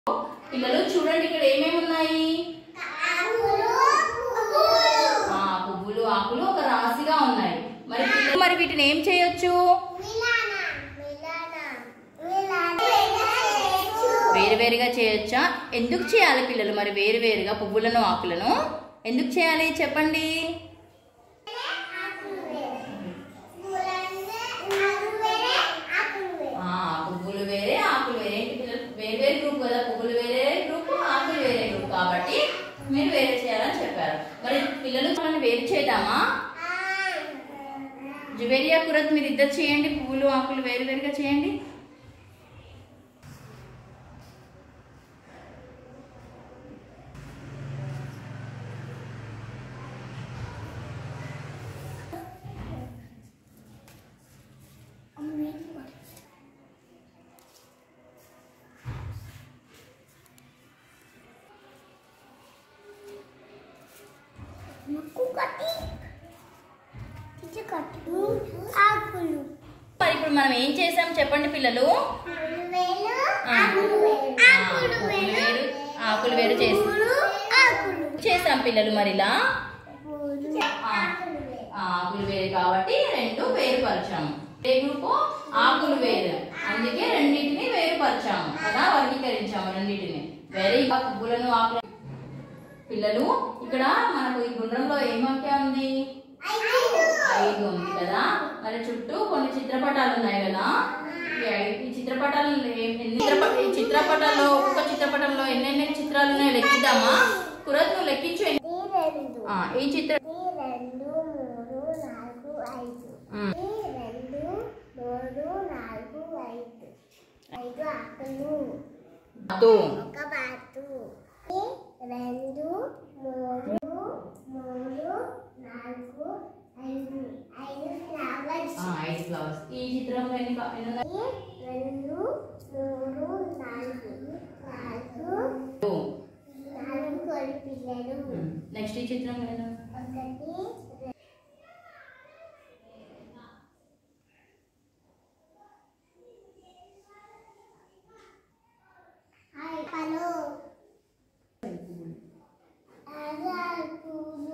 పిల్లలు చూడండి ఇక్కడ ఏమేమి ఉన్నాయి ఆ, పువ్వులు ఆకులు ఒక రాశిగా ఉన్నాయి మరి పిల్లలు మరి వీటిని ఏం చేయొచ్చు వేరువేరుగా చేయొచ్చా ఎందుకు చేయాలి పిల్లలు మరి వేరువేరుగా పువ్వులను ఆకులను ఎందుకు చేయాలి చెప్పండి ఆ, పువ్వులు వేరే ఆకులు వేరే ఏంటి పిల్లలు వేరు వేరే గ్రూప్ కదా పువ్వులు వేరే గ్రూప్ ఆకులు వేరే గ్రూప్ కాబట్టి మీరు వేరే చేయాలని చెప్పారు మరి పిల్లలు మనం వేరు చేద్దామా జువేరియా కురత్ మీరు ఇద్దరు చేయండి పువ్వులు ఆకులు వేరు వేరుగా చేయండి ఆకులు మరి ఇప్పుడు మనం ఏం చేసాం చెప్పండి పిల్లలు వేలు ఆ. ఆకులు వేలు ఆ, ఆకులు పువ్వులు వేలు వేరు ఆకులు వేరు చేసి పూలు ఆకులు చేసాం పిల్లలు మరి ఇలా పూలు ఆ. ఆకులు వేలు ఆ, ఆకులు వేరు కాబట్టి రెండు వేరుపరిచాము ఏ గ్రూపు ఆకులు వేరు అందుకే రెండింటిని వేరుపరిచాము కదా వర్గీకరించాము రెండింటిని వేరే ఇంకా పువ్వులను ఆకులు పిల్లలు ఇక్కడ మనకు ఈ గుండ్రంలో ఏం వాక్య ఉంది ఐదు ఉంది కదా మరి చుట్టూ కొన్ని చిత్రపటాలు ఉన్నాయి కదా ఈ ఐ- ఈ చిత్రపటాలు ఏ- ఎన్ని చిత్రప- ఈ చిత్రపటాల్లో ఒక్కొక్క చిత్రపటంలో ఎన్నెన్ని చిత్రాలు ఉన్నాయో లెక్కిద్దామా కురత్ నువ్వు లెక్కించు ఎన్ని- ఈ రెండు ఆ, ఈ చిత్ర ఈ రెండు మూడు నాలుగు ఐదు ఉమ్. ఈ రెండు మూడు నాలుగు ఐదు ఐదు ఆకులు తో. ఒక బాతు ఈ రెండు మూడు మూడు నాలుగు ఐదు ఐదు ఫ్లవర్స్ ఆ, ఐదు ఫ్లవర్స్ ఈ చిత్రంలో ఎన్ని కా- ఎన్ని ఉన్నాయి ఈ రెండు మూడు నాలుగు నాలుగు తో. నాలుగు కోడి పిల్లలు ఉమ్. నెక్స్ట్ ఈ చిత్రంలో ఎన్ని ఉన్నాయి? ఒకటి హాయ్ హలో అరాకులు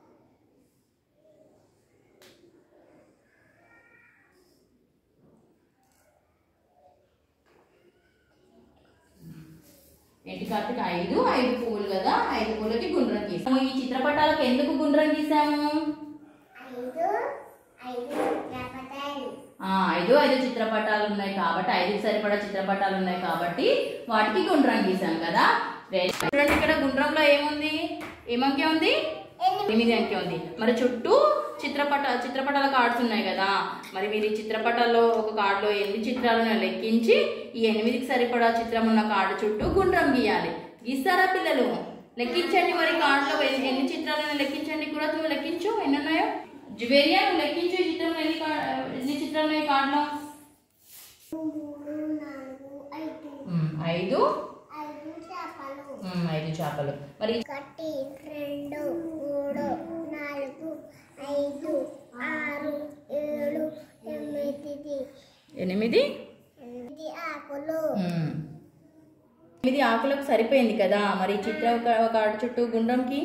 ఏంటి కార్తీక్ ఐదు ఐదు పువ్వులు కదా ఐదు పువ్వులకి గుండ్రం గీసాము ఈ చిత్రపటాలకు ఎందుకు గుండ్రం గీసాము ఐదు ఐదు చిత్రపటాలు ఆ, ఐదు ఐదు చిత్రపటాలు ఉన్నాయి కాబట్టి ఐదుకి సరిపడా చిత్రపటాలు ఉన్నాయి కాబట్టి వాటికి గుండ్రం గీసాం కదా Very good. చూడండి ఇక్కడ గుండ్రంలో ఏముంది ఏమంకె ఉంది ఎనిమిది అంకె ఉంది మరి చుట్టూ చిత్రపట చిత్రపటాల కార్డ్స్ ఉన్నాయి కదా మరి మీరు ఈ చిత్రపటాల్లో ఒక కార్డులో ఎన్ని చిత్రాలను లెక్కించి ఈ ఎనిమిదికి సరిపడా చిత్రం ఉన్న కార్డు చుట్టూ గుండ్రం గీయాలి గీస్తారా పిల్లలు లెక్కించండి మరి కార్డులో ఎన్ని ఎన్ని చిత్రాలను లెక్కించండి కూడా నువ్వు లెక్కించు ఎన్ని ఉన్నాయో జువేరియా నువ్వు లెక్కించు ఈ చిత్రంలో ఎన్ని కా- ఎన్ని చిత్రాలు ఉన్నాయి కార్డులో మూడు నాలుగు ఐదు ఉమ్, ఐదు ఐదు చేపలు ఉమ్, ఐదు చేపలు మరి ఒకటి రెండు మూడు నాలుగు ఐదు ఆరు ఏడు ఎనిమిది ఎనిమిది ఎనిమిది ఆకులు ఉమ్. ఎనిమిది ఆకులకు సరిపోయింది కదా మరి ఈ చిత్ర ఒక- ఒక ఆడు చుట్టూ గుండ్రంకి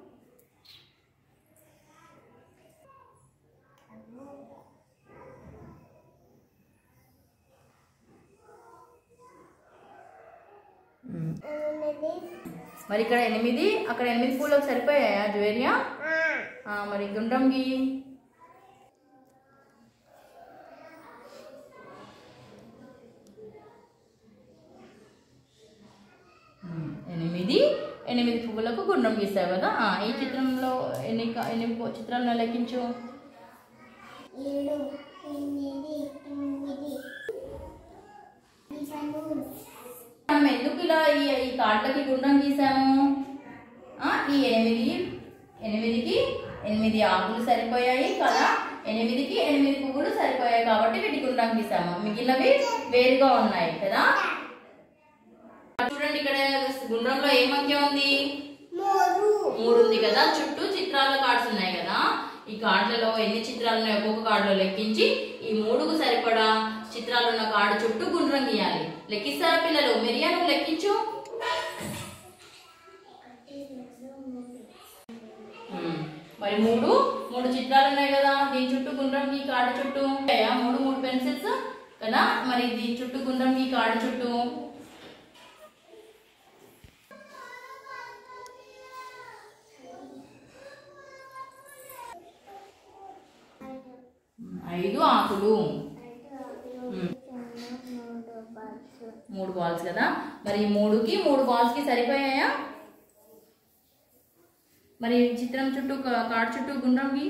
ఉమ్. ఎనిమిది మరి ఇక్కడ ఎనిమిది అక్కడ ఎనిమిది పూలకు సరిపోయాయా జ్వేరియా ఆ, ఆ, మరి గుండ్రంకి ఉమ్, ఎనిమిది ఎనిమిది పువ్వులకు గుండ్రం గీసావు కదా ఆ, ఈ చిత్రంలో ఎన్ని క- ఎన్ని పు- చిత్రాలను లెక్కించు ఏడు ఎనిమిది తొమ్మిది పదకొండు మనం ఎందుకు ఇలా ఈ ఈ కార్డులకి గుండ్రం గీసాము ఆ, ఈ ఎనిమిది ఎనిమిదికి ఎనిమిది ఆకులు సరిపోయాయి కదా ఎనిమిదికి ఎనిమిది పువ్వులు సరిపోయాయి కాబట్టి వీటి గుండ్రం గీసాము మిగిలినవి వేరుగా ఉన్నాయి కదా చూడండి ఇక్కడ గుండ్రంలో ఏ సంఖ్య ఉంది మూడు మూడు ఉంది కదా చుట్టూ చిత్రాల కార్డ్స్ ఉన్నాయి కదా ఈ కార్డులలో ఎన్ని చిత్రాలు ఉన్నాయో ఒక్కొక్క కార్డులో లెక్కించి ఈ మూడుకు సరిపడా చిత్రాలు ఉన్న కార్డు చుట్టూ గుండ్రం గీయాలి లెక్కిస్తారా పిల్లలు మెరియా నువ్వు లెక్కించు మరి మూడు మూడు చిత్రాలు ఉన్నాయి కదా దీని చుట్టూ గుండ్రం ఈ కార్డు చుట్టూ ఉన్నాయా? మూడు మూడు పెన్సిల్స్ కదా మరి దీని చుట్టూ గుండ్రం ఈ కార్డు చుట్టూ ఐదు ఆకులు ఉమ్. మూడు బాల్స్ కదా మరి ఈ మూడుకి మూడు బాల్స్ కి సరిపోయాయా మరి ఈ చిత్రం చుట్టూ కా- కార్డ్ చుట్టూ గుండ్రంకి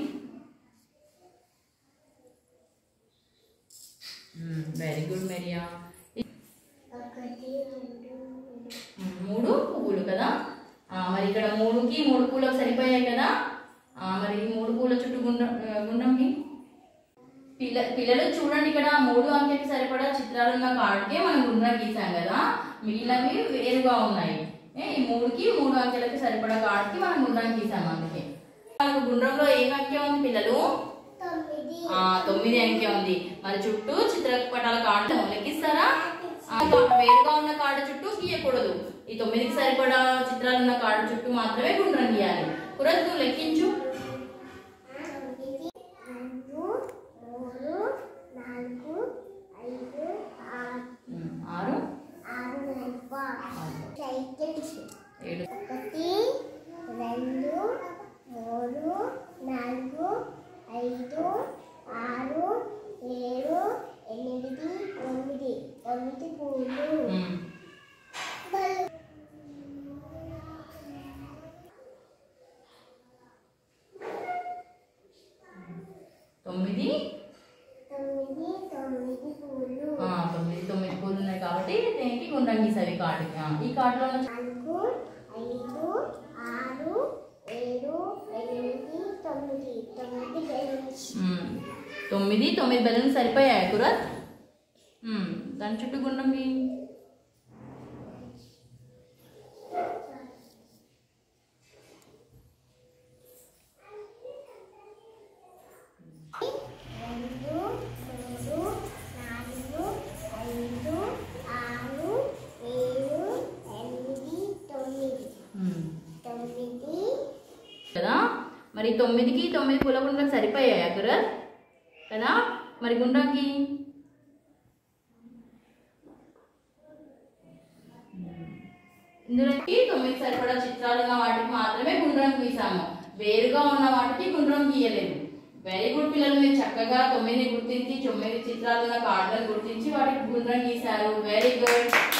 వెరీ గుడ్ మెరియా ఒకటి రెండు మూడు ఉమ్, మూడు పువ్వులు కదా ఆ, మరి ఇక్కడ మూడుకి మూడు పూలకు సరిపోయాయి కదా ఆ, మరి ఈ మూడు పూల చుట్టూ గుండ్రం ఆ, గుండ్రంకి పిల్ల పిల్లలు చూడండి ఇక్కడ మూడు అంకెకి సరిపడా చిత్రాలు ఉన్న కార్డుకే మనం గుండ్రం గీసాం కదా మిగిలినవి వేరుగా ఉన్నాయి ఏ, ఈ మూడుకి మూడు అంకెలకి సరిపడా కార్డుకి మనం గుండ్రం గీసాం అందుకే మనకు గుండ్రంలో ఏ అంకె ఉంది పిల్లలు తొమ్మిది ఆ తొమ్మిది అంకె ఉంది మరి చుట్టూ చిత్రపటాల కార్డు లెక్కిస్తారా ఆ, కా- వేరుగా ఉన్న కార్డు చుట్టూ గీయకూడదు ఈ తొమ్మిదికి సరిపడా చిత్రాలు ఉన్న కార్డు చుట్టూ మాత్రమే గుండ్రం గీయాలి కురత్ నువ్వు లెక్కించు తొమ్మిది రెండు మూడు నాలుగు ఐదు ఆరు ఉమ్, ఆరు ఆరు నలభై సైకిల్స్ ఏడు ఒకటి రెండు మూడు నాలుగు ఐదు ఆరు ఏడు ఎనిమిది తొమ్మిది తొమ్మిది పూలు ఉమ్. తొమ్మిది తొమ్మిది తొమ్మిది పూలు ఆ, తొమ్మిది తొమ్మిది పూలు ఉన్నాయి కాబట్టి దీనికి గుండ్రం గీసావి కార్డుకి ఆ, ఈ కార్డులో ఉన్న నాలుగు ఐదు ఆరు ఏడు ఎనిమిది తొమ్మిది తొమ్మిది బెలూన్స్ ఉమ్, తొమ్మిది తొమ్మిది బెలూన్స్ సరిపోయాయి కురత్ ఉమ్, దాని చుట్టూ గుండ్రం గీ రెండు మూడు నాలుగు ఐదు ఆరు ఏడు ఎనిమిది తొమ్మిది ఉమ్, తొమ్మిది కదా మరి తొమ్మిదికి తొమ్మిది పూల గుండ్రం సరిపోయాయి కురత్ కదా మరి గుండ్రంకి ఇందులోకి తొమ్మిది సరిపడా చిత్రాలు ఉన్న వాటికి మాత్రమే గుండ్రం గీసాము వేరుగా ఉన్న వాటికి గుండ్రం గీయలేదు వెరీ గుడ్ పిల్లలు మీరు చక్కగా తొమ్మిది గుర్తించి తొమ్మిది చిత్రాలు ఉన్న కార్డులను గుర్తించి వాటికి గుండ్రం గీశారు వెరీ గుడ్